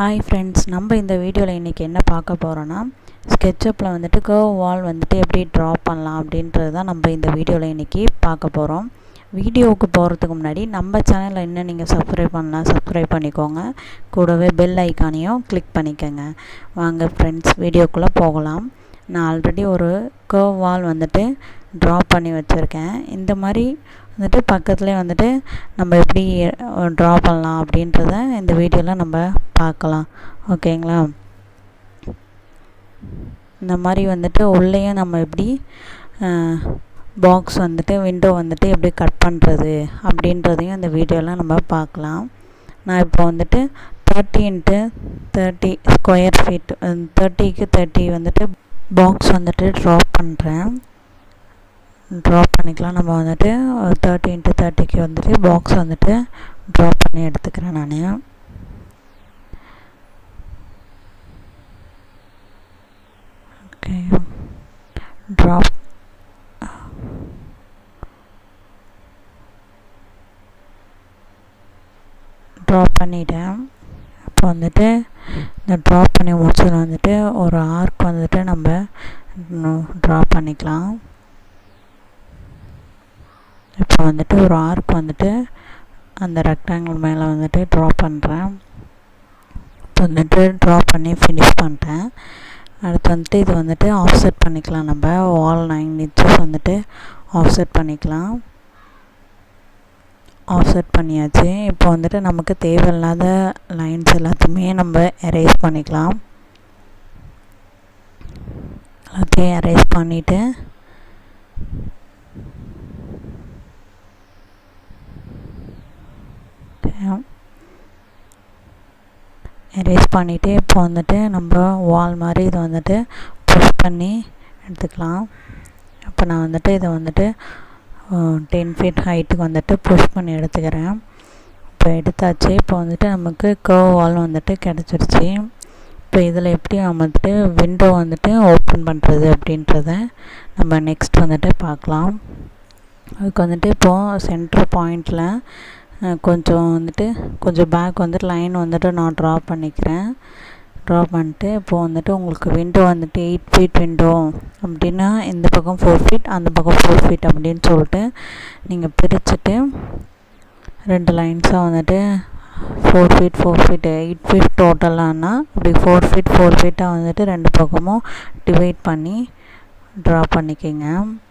hi friends நம்ம இந்த வீடியோவில் இன்றைக்கி என்ன பார்க்க போகிறோன்னா ஸ்கெட்சப்பில் வந்துட்டு கர்வ் வால் வந்துட்டு எப்படி ட்ரா பண்ணலாம் அப்படின்றது தான் நம்ம இந்த வீடியோவில் இன்றைக்கி பார்க்க போகிறோம் வீடியோவுக்கு போகிறதுக்கு முன்னாடி நம்ம சேனலில் இன்னும் நீங்கள் சப்ஸ்கிரைப் பண்ணலாம் சப்ஸ்கிரைப் பண்ணிக்கோங்க கூடவே பெல் ஐக்கானையும் கிளிக் பண்ணிக்கோங்க வாங்க ஃப்ரெண்ட்ஸ் வீடியோக்குள்ளே போகலாம் நான் ஆல்ரெடி ஒரு கர்வ் வால் வந்துட்டு ட்ரா பண்ணி வச்சுருக்கேன் இந்த மாதிரி வந்துட்டு பக்கத்துலேயே வந்துட்டு நம்ம எப்படி ட்ரா பண்ணலாம் அப்படின்றத இந்த வீடியோவில் நம்ம பார்க்கலாம் ஓகேங்களா இந்த மாதிரி வந்துட்டு உள்ளேயும் நம்ம எப்படி பாக்ஸ் வந்துட்டு விண்டோ வந்துட்டு எப்படி கட் பண்ணுறது அப்படின்றதையும் இந்த வீடியோவில் நம்ம பார்க்கலாம் நான் இப்போ வந்துட்டு thirty into thirty square feet தேர்ட்டிக்கு தேர்ட்டி வந்துட்டு பாக்ஸ் வந்துட்டு ட்ரா பண்ணுறேன் ட்ரா பண்ணிக்கலாம் நம்ம வந்துட்டு தேர்ட்டி இன்ட்டு தேர்ட்டிக்கு வந்துட்டு பாக்ஸ் வந்துட்டு ட்ரா பண்ணி எடுத்துக்கிறேன் நான் ஓகே ட்ரா ட்ரா பண்ணிட்டேன் இப்போ வந்துட்டு இந்த ட்ரா பண்ணி முடிச்சது வந்துட்டு ஒரு ஆர்க் வந்துட்டு நம்ம ட்ரா பண்ணிக்கலாம் இப்போ வந்துட்டு ஒரு ஆர்க் வந்துட்டு அந்த ரெக்டாங்கிள் மேலே வந்துட்டு ட்ரா பண்ணுறேன் இப்போ வந்துட்டு ட்ரா பண்ணி ஃபினிஷ் பண்ணிட்டேன் அடுத்து வந்துட்டு இது வந்துட்டு ஆஃப்செட் பண்ணிக்கலாம் நம்ம வால் நைன் இன்ச்சஸ் வந்துட்டு ஆஃப்செட் பண்ணிக்கலாம் ஆஃப்செட் பண்ணியாச்சு இப்போ வந்துட்டு நமக்கு தேவையில்லாத லைன்ஸ் எல்லாத்தையுமே நம்ம எரேஸ் பண்ணிக்கலாம் எல்லாத்தையும் எரேஸ் பண்ணிவிட்டு எரேஸ் பண்ணிவிட்டு இப்போ வந்துட்டு நம்ம வால் மாதிரி இதை வந்துட்டு புஷ் பண்ணி எடுத்துக்கலாம் இப்போ நான் வந்துட்டு இதை வந்துட்டு டென் ஃபீட் ஹைட்டுக்கு வந்துட்டு புஷ் பண்ணி எடுத்துக்கிறேன் இப்போ எடுத்தாச்சு இப்போ வந்துட்டு நமக்கு கர்வ் வால் வந்துட்டு கிடச்சிருச்சு இப்போ இதில் எப்படி வந்துட்டு விண்டோ வந்துட்டு ஓப்பன் பண்ணுறது அப்படின்றத நம்ம நெக்ஸ்ட் வந்துட்டு பார்க்கலாம் அதுக்கு வந்துட்டு இப்போது சென்ட்ரு பாயிண்டில் கொஞ்சம் வந்துட்டு கொஞ்சம் பேக் வந்துட்டு லைன் வந்துட்டு நான் ட்ரா பண்ணிக்கிறேன் ட்ரா பண்ணிட்டு இப்போது வந்துட்டு உங்களுக்கு விண்டோ வந்துட்டு எயிட் ஃபீட் விண்டோ அப்படின்னா இந்த பக்கம் ஃபோர் ஃபீட் அந்த பக்கம் ஃபோர் ஃபீட் அப்படின்னு சொல்லிட்டு நீங்கள் பிரிச்சுட்டு ரெண்டு லைன்ஸாக வந்துட்டு four feet four feet eight feet டோட்டலானா அப்படி ஃபோர் ஃபீட் ஃபோர் ஃபீட்டாக வந்துட்டு ரெண்டு பக்கமும் டிவைட் பண்ணி ட்ரா பண்ணிக்கோங்க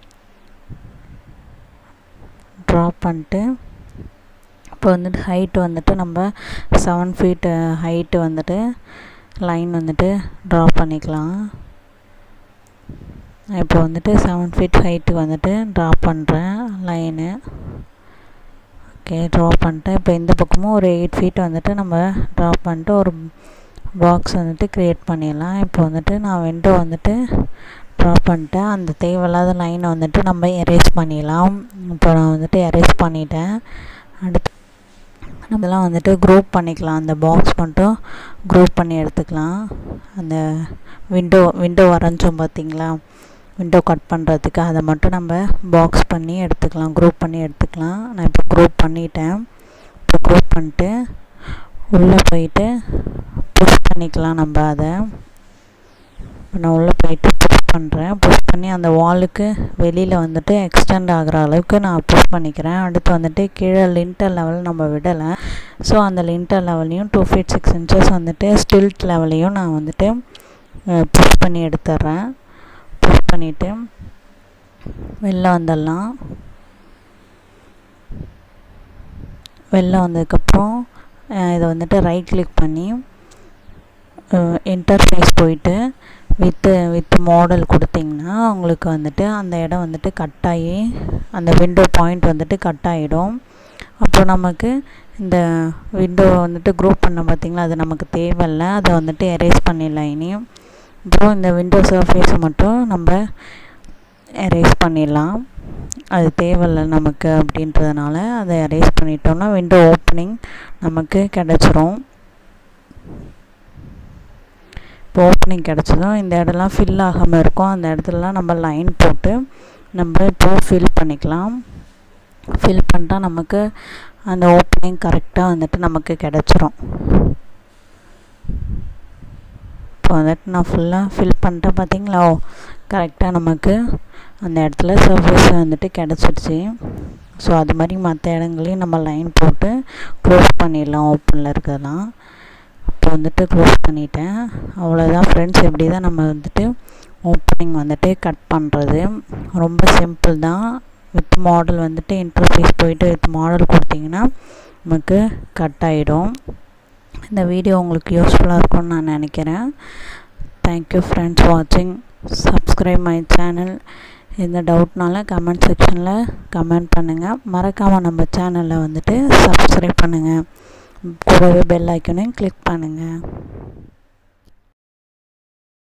ட்ரா பண்ணிட்டு இப்போ வந்துட்டு ஹைட்டு வந்துட்டு நம்ம செவன் ஃபீட்டு ஹைட்டு வந்துட்டு லைன் வந்துட்டு ட்ரா பண்ணிக்கலாம் இப்போ வந்துட்டு செவன் ஃபீட் ஹைட்டுக்கு வந்துட்டு ட்ரா பண்ணுறேன் லைனு ஓகே ட்ரா பண்ணிட்டேன் இப்போ இந்த பக்கமும் ஒரு எயிட் ஃபீட் வந்துட்டு நம்ம ட்ரா பண்ணிட்டு ஒரு பாக்ஸ் வந்துட்டு க்ரியேட் பண்ணிடலாம் இப்போ வந்துட்டு நான் விண்டோ வந்துட்டு ட்ரா பண்ணிட்டேன் அந்த தேவையில்லாத லைனை வந்துட்டு நம்ம எரேஸ் பண்ணிடலாம் இப்போ நான் வந்துட்டு எரேஸ் பண்ணிட்டேன் அடுத்து நம்மலாம் வந்துட்டு குரூப் பண்ணிக்கலாம் அந்த பாக்ஸ் மட்டும் குரூப் பண்ணி எடுத்துக்கலாம் அந்த விண்டோ விண்டோ வரைஞ்சோம் பார்த்திங்களா விண்டோ கட் பண்ணுறதுக்கு அதை மட்டும் நம்ம பாக்ஸ் பண்ணி எடுத்துக்கலாம் குரூப் பண்ணி எடுத்துக்கலாம் நான் இப்போ குரூப் பண்ணிட்டேன் இப்போ குரூப் பண்ணிட்டு உள்ளே போயிட்டு புஷ் பண்ணிக்கலாம் நம்ம அதை இப்போ நான் உள்ளே போயிட்டு புஷ் பண்ணுறேன் புஷ் பண்ணி அந்த வாலுக்கு வெளியில் வந்துட்டு எக்ஸ்டெண்ட் ஆகிற அளவுக்கு நான் புஷ் பண்ணிக்கிறேன் அடுத்து வந்துட்டு கீழே லிண்டர் லெவல் நம்ம விடலை ஸோ அந்த லிண்டர் லெவலையும் டூ ஃபீட் சிக்ஸ் இன்ச்சஸ் வந்துட்டு ஸ்டில்ட் லெவலையும் நான் வந்துட்டு புஷ் பண்ணி எடுத்துட்றேன் புஷ் பண்ணிவிட்டு வெளில வந்துடலாம் வெளில வந்ததுக்கப்புறம் இதை வந்துட்டு ரைட் கிளிக் பண்ணி இன்டர்ஃபேஸ் போயிட்டு வித்து வித் மாடல் கொடுத்திங்கன்னா உங்களுக்கு வந்துட்டு அந்த இடம் வந்துட்டு கட் ஆகி அந்த விண்டோ பாயிண்ட் வந்துட்டு கட் ஆகிடும் அப்போ நமக்கு இந்த விண்டோ வந்துட்டு குரூப் பண்ண பார்த்திங்களா அது நமக்கு தேவையில்லை அதை வந்துட்டு எரேஸ் பண்ணிடலாம் இனியும் அப்புறம் இந்த விண்டோ சர்ஃபேஸை மட்டும் நம்ம எரேஸ் பண்ணிடலாம் அது தேவையில்லை நமக்கு அப்படின்றதுனால அதை எரேஸ் பண்ணிட்டோம்னா விண்டோ ஓப்பனிங் நமக்கு கிடச்சிரும் இப்போ ஓப்பனிங் கிடச்சதும் இந்த இடம்லாம் ஃபில் ஆகாமல் இருக்கும் அந்த இடத்துலலாம் நம்ம லைன் போட்டு நம்ம இப்போ ஃபில் பண்ணிக்கலாம் ஃபில் பண்ணிட்டா நமக்கு அந்த ஓப்பனிங் கரெக்டாக வந்துட்டு நமக்கு கிடச்சிரும் இப்போ வந்துட்டு நான் ஃபுல்லாக ஃபில் பண்ணிட்டேன் பார்த்தீங்களா கரெக்டாக நமக்கு அந்த இடத்துல சர்ஃபேஸ் வந்துட்டு கிடச்சிடுச்சு ஸோ அது மாதிரி மற்ற இடங்களையும் நம்ம லைன் போட்டு க்ளோஸ் பண்ணிடலாம் ஓப்பனில் இருக்கிறதெல்லாம் இப்போ வந்துட்டு க்ளோஸ் பண்ணிட்டேன் அவ்வளோதான் ஃப்ரெண்ட்ஸ் எப்படி தான் நம்ம வந்துட்டு ஓப்பனிங் வந்துட்டு கட் பண்ணுறது ரொம்ப சிம்பிள் தான் வித் மாடல் வந்துட்டு இன்டர்ஃபேஸ் போயிட்டு வித் மாடல் கொடுத்தீங்கன்னா நமக்கு கட் ஆகிடும் இந்த வீடியோ உங்களுக்கு யூஸ்ஃபுல்லாக இருக்கும்னு நான் நினைக்கிறேன் தேங்க்யூ ஃப்ரெண்ட்ஸ் வாட்சிங் சப்ஸ்கிரைப் மை சேனல் எந்த டவுட்னாலும் கமெண்ட் செக்ஷனில் கமெண்ட் பண்ணுங்கள் மறக்காமல் நம்ம சேனலில் வந்துட்டு சப்ஸ்கிரைப் பண்ணுங்கள் கூடவே பெல் ஐக்கனையும் கிளிக் பண்ணுங்கள்